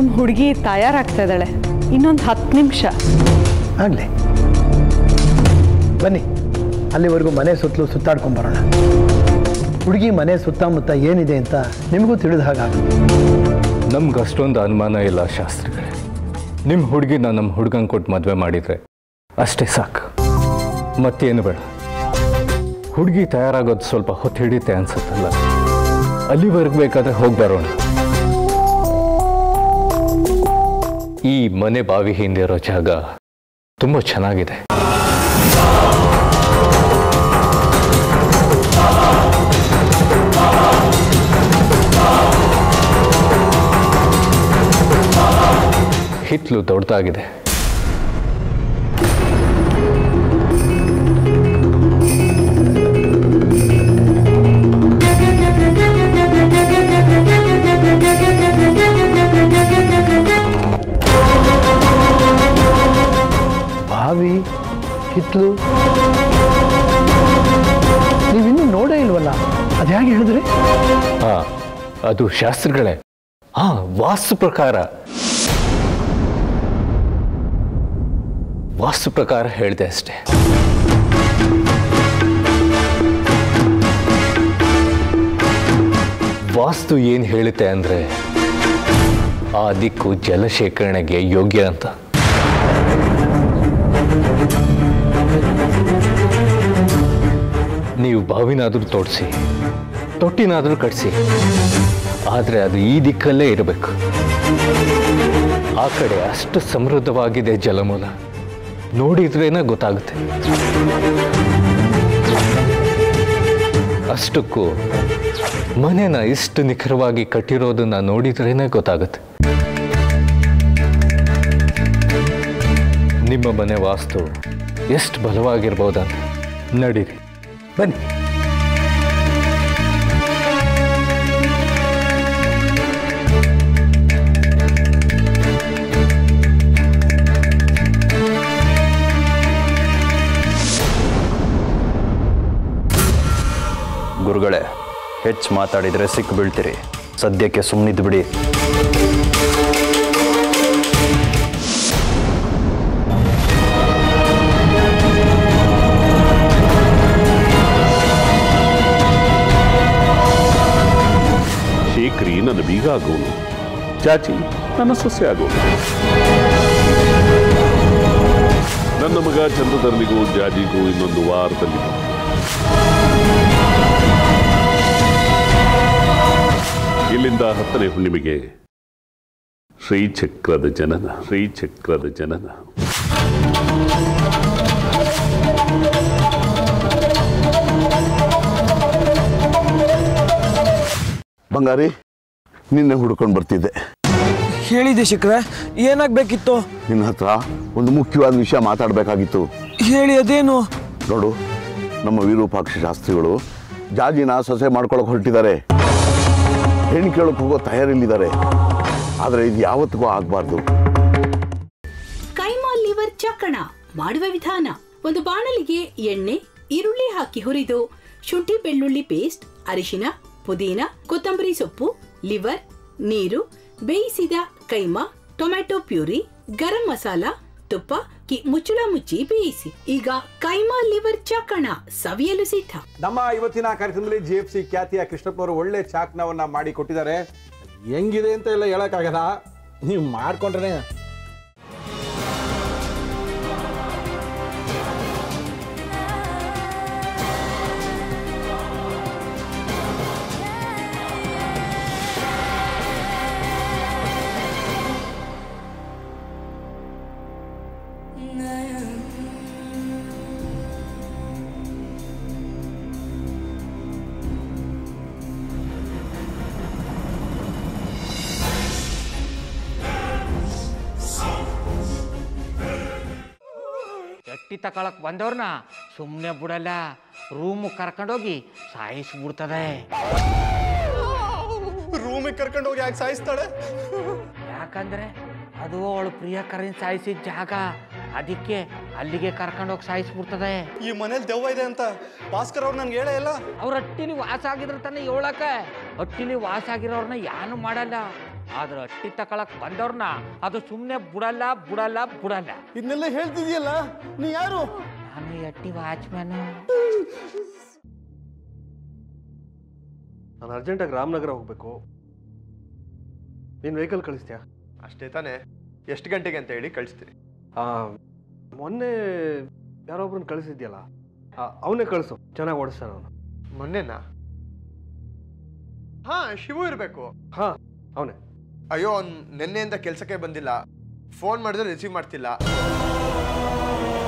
ನಮ್ಮ ಹುಡುಗಿ ತಯಾರಾಗ್ತಾ ಇದ್ದಾಳೆ ಇನ್ನೊಂದು ಹತ್ತು ನಿಮಿಷ ಆಗಲಿ ಬನ್ನಿ ಅಲ್ಲಿವರೆಗೂ ಮನೆ ಸುತ್ತಲೂ ಸುತ್ತಾಡ್ಕೊಂಬರೋಣ ಹುಡುಗಿ ಮನೆ ಸುತ್ತಮುತ್ತ ಏನಿದೆ ಅಂತ ನಿಮಗೂ ತಿಳಿದ ಹಾಗಾಗುತ್ತೆ ನಮ್ಗೆ ಅಷ್ಟೊಂದು ಅನುಮಾನ ಇಲ್ಲ ಶಾಸ್ತ್ರಿಗಳೇ ನಿಮ್ಮ ಹುಡುಗಿನ ನಮ್ಮ ಹುಡುಗಂಗೆ ಕೊಟ್ಟು ಮದುವೆ ಮಾಡಿದರೆ ಅಷ್ಟೇ ಸಾಕು ಮತ್ತೇನು ಬೇಡ ಹುಡುಗಿ ತಯಾರಾಗೋದು ಸ್ವಲ್ಪ ಹೊತ್ತು ಹಿಡಿಯುತ್ತೆ ಅನ್ಸುತ್ತಲ್ಲ ಅಲ್ಲಿವರೆಗೆ ಬೇಕಾದ್ರೆ ಹೋಗಿ ಬರೋಣ ಈ ಮನೆ ಬಾವಿ ಹಿಂದೆ ಇರೋ ಜಾಗ ತುಂಬ ಚೆನ್ನಾಗಿದೆ ಹಿತ್ಲು ದೊಡ್ಡದಾಗಿದೆ ಬಾವಿ ಹಿತ್ಲು ನೀವಿನ್ನೂ ನೋಡೇ ಇಲ್ವಲ್ಲ ಅದು ಹೇಗೆ ಹೇಳಿದ್ರಿ ಹಾ ಅದು ಶಾಸ್ತ್ರಗಳೇ ಹಾ ವಾಸ್ತು ಪ್ರಕಾರ ವಾಸ್ತು ಪ್ರಕಾರ ಹೇಳಿದೆ ಅಷ್ಟೇ ವಾಸ್ತು ಏನು ಹೇಳುತ್ತೆ ಅಂದ್ರೆ ಆ ದಿಕ್ಕು ಜಲ ಶೇಖರಣೆಗೆ ಯೋಗ್ಯ ಅಂತ ನೀವು ಬಾವಿನಾದ್ರೂ ತೋಡಿಸಿ ತೊಟ್ಟಿನಾದ್ರೂ ಕಟ್ಸಿ ಆದರೆ ಅದು ಈ ದಿಕ್ಕಲ್ಲೇ ಇರಬೇಕು ಆ ಕಡೆ ಅಷ್ಟು ಸಮೃದ್ಧವಾಗಿದೆ ಜಲಮೂಲ ನೋಡಿದ್ರೇನೆ ಗೊತ್ತಾಗುತ್ತೆ ಅಷ್ಟಕ್ಕೂ ಮನೆನ ಇಷ್ಟು ನಿಖರವಾಗಿ ಕಟ್ಟಿರೋದನ್ನ ನೋಡಿದ್ರೇನೆ ಗೊತ್ತಾಗುತ್ತೆ ನಿಮ್ಮ ಮನೆ ವಾಸ್ತು ಎಷ್ಟು ಬಲವಾಗಿರ್ಬೋದಂತ ನಡೀರಿ ಬನ್ನಿ ಗುರುಗಳೇ ಹೆಚ್ಚು ಮಾತಾಡಿದರೆ ಸಿಕ್ಕು ಬೀಳ್ತೀರಿ ಸದ್ಯಕ್ಕೆ ಸುಮ್ಮನಿದ್ದು ಬಿಡಿ ಶೇಖರಿ ನನ್ನ ಬೀಗ ಆಗೋನು ಚಾಚಿ ನನ್ನ ಸೊಸೆ ಆಗೋನು ನನ್ನ ಮಗ ಚಂದ್ರಧರ್ಮಿಗೂ ಜಾಜಿಗೂ ಇನ್ನೊಂದು ವಾರದಲ್ಲಿ ಇಲ್ಲಿಂದ ಹತ್ತನೇ ಹುಣ್ಣಿಮೆಗೆ ಶ್ರೀಚಕ್ರದ ಜನನ ಶ್ರೀಚಕ್ರದ ಜನನ ಬಂಗಾರಿ ನಿನ್ನೆ ಹುಡ್ಕೊಂಡು ಬರ್ತಿದ್ದೆ ಹೇಳಿದೆ ಶಿಖರ ಏನಾಗ್ಬೇಕಿತ್ತು ನಿನ್ನ ಹತ್ರ ಒಂದು ಮುಖ್ಯವಾದ ವಿಷಯ ಮಾತಾಡಬೇಕಾಗಿತ್ತು ಹೇಳಿ ಅದೇನು ನೋಡು ನಮ್ಮ ವಿರೂಪಾಕ್ಷ ಶಾಸ್ತ್ರಿಗಳು ಜಾಜಿನ ಸೊಸೆ ಮಾಡ್ಕೊಳಕ್ ಹೊರಟಿದ್ದಾರೆ ಹೆಣ್ಣು ಕೇಳಕ್ ಹೋಗೋ ತಯಾರಿಲ್ಲಿದ್ದಾರೆ ಆದರೆ ಇದು ಯಾವತ್ತಿಗೂ ಆಗಬಾರ್ದು ಕೈಮಾ ಲಿವರ್ ಚಕ್ಕಣ ಮಾಡುವ ವಿಧಾನ ಒಂದು ಬಾಣಲಿಗೆ ಎಣ್ಣೆ ಈರುಳ್ಳಿ ಹಾಕಿ ಹುರಿದು ಶುಂಠಿ ಬೆಳ್ಳುಳ್ಳಿ ಪೇಸ್ಟ್ ಅರಿಶಿನ ಪುದೀನ ಕೊತ್ತಂಬರಿ ಸೊಪ್ಪು ಲಿವರ್ ನೀರು ಬೇಯಿಸಿದ ಕೈಮಾ ಟೊಮ್ಯಾಟೊ ಪ್ಯೂರಿ ಗರಂ ಮಸಾಲ ತುಪ್ಪ ಕಿ ಮುಚ್ಚಳ ಮುಚ್ಚಿ ಬೇಯಿಸಿ ಈಗ ಕೈಮಾ ಲಿವರ್ ಚಕ್ಕಣ ಸವಿಯಲು ಸಿದ್ಧ ನಮ್ಮ ಇವತ್ತಿನ ಕಾರ್ಯಕ್ರಮದಲ್ಲಿ ಜಿ ಎಫ್ ಸಿ ಖ್ಯಾತಿಯ ಕೃಷ್ಣಪ್ಪನವರು ಒಳ್ಳೆ ಚಾಕ್ನವನ್ನ ಮಾಡಿ ಕೊಟ್ಟಿದ್ದಾರೆ ಹೆಂಗಿದೆ ಅಂತ ಎಲ್ಲ ಹೇಳಕ್ಕಾಗಲ್ಲ ನೀವು ಮಾಡ್ಕೊಂಡ್ರೆ ಗಟ್ಟಿ ತಕೊಳಕ್ ಬಂದವ್ರನ್ನ ಸುಮ್ಮನೆ ಬಿಡಲ್ಲ ರೂಮ್ ಕರ್ಕೊಂಡೋಗಿ ಸಾಯಿಸ್ಬಿಡ್ತದೆ ರೂಮಿಗೆ ಕರ್ಕೊಂಡು ಹೋಗಿ ಯಾಕೆ ಸಾಯಿಸ್ತಾಳೆ ಯಾಕಂದ್ರೆ ಅದು ಅವಳು ಪ್ರಿಯಕರನ್ ಸಾಯಿಸಿದ ಜಾಗ ಅದಕ್ಕೆ ಅಲ್ಲಿಗೆ ಕರ್ಕೊಂಡೋಗಿ ಸಾಯಿಸ್ಬಿಡ್ತದೆ ಈ ಮನೇಲಿ ದೆವ್ವ ಇದೆ ಅಂತ ಭಾಸ್ಕರ್ ಅವ್ರು ನನ್ಗೆ ಹೇಳೇ ಇಲ್ಲ ಅವ್ರ ಹಟ್ಟಿಲಿ ವಾಸ ಆಗಿದ್ರೆ ತಾನೇ ಏಳಕ ಹಟ್ಟಿಲಿ ವಾಸ ಆಗಿರೋರ್ನ ಯಾನು ಮಾಡಲ್ಲ ಆದ್ರೆ ಅಟ್ಟಿ ತಕೊಳಕ್ ಬಂದವ್ರನ್ನ ಅದು ಸುಮ್ಮನೆ ಬಿಡಲ್ಲ ಬಿಡಲ್ಲ ಬಿಡಲ್ಲ ಇದನ್ನೆಲ್ಲ ಹೇಳ್ತಿದ್ಯಲ್ಲ ನೀ ಯಾರು ನಾನು ಎಟ್ಟಿ ವಾಚ್ಮ್ಯಾನ್ ನಾನು ಅರ್ಜೆಂಟಾಗಿ ರಾಮನಗರ ಹೋಗಬೇಕು ನೀನು ವೆಹಿಕಲ್ ಕಳಿಸ್ತೀಯಾ ಅಷ್ಟೇ ತಾನೇ ಎಷ್ಟು ಗಂಟೆಗೆ ಅಂತ ಹೇಳಿ ಕಳಿಸ್ತೀನಿ ಮೊನ್ನೆ ಯಾರೊಬ್ರನ್ನ ಕಳಿಸಿದ್ಯಲ್ಲ ಅವನೇ ಕಳಿಸು ಚೆನ್ನಾಗಿ ಓಡಿಸ್ತಾನೆ ಅವನು ಮೊನ್ನೆನಾ ಹಾ ಶಿವು ಇರಬೇಕು ಹಾ ಅವನೇ ಅಯ್ಯೋ ಅವ್ನು ನಿನ್ನೆಯಿಂದ ಕೆಲಸಕ್ಕೆ ಬಂದಿಲ್ಲ ಫೋನ್ ಮಾಡಿದ್ರೆ ರಿಸೀವ್ ಮಾಡ್ತಿಲ್ಲ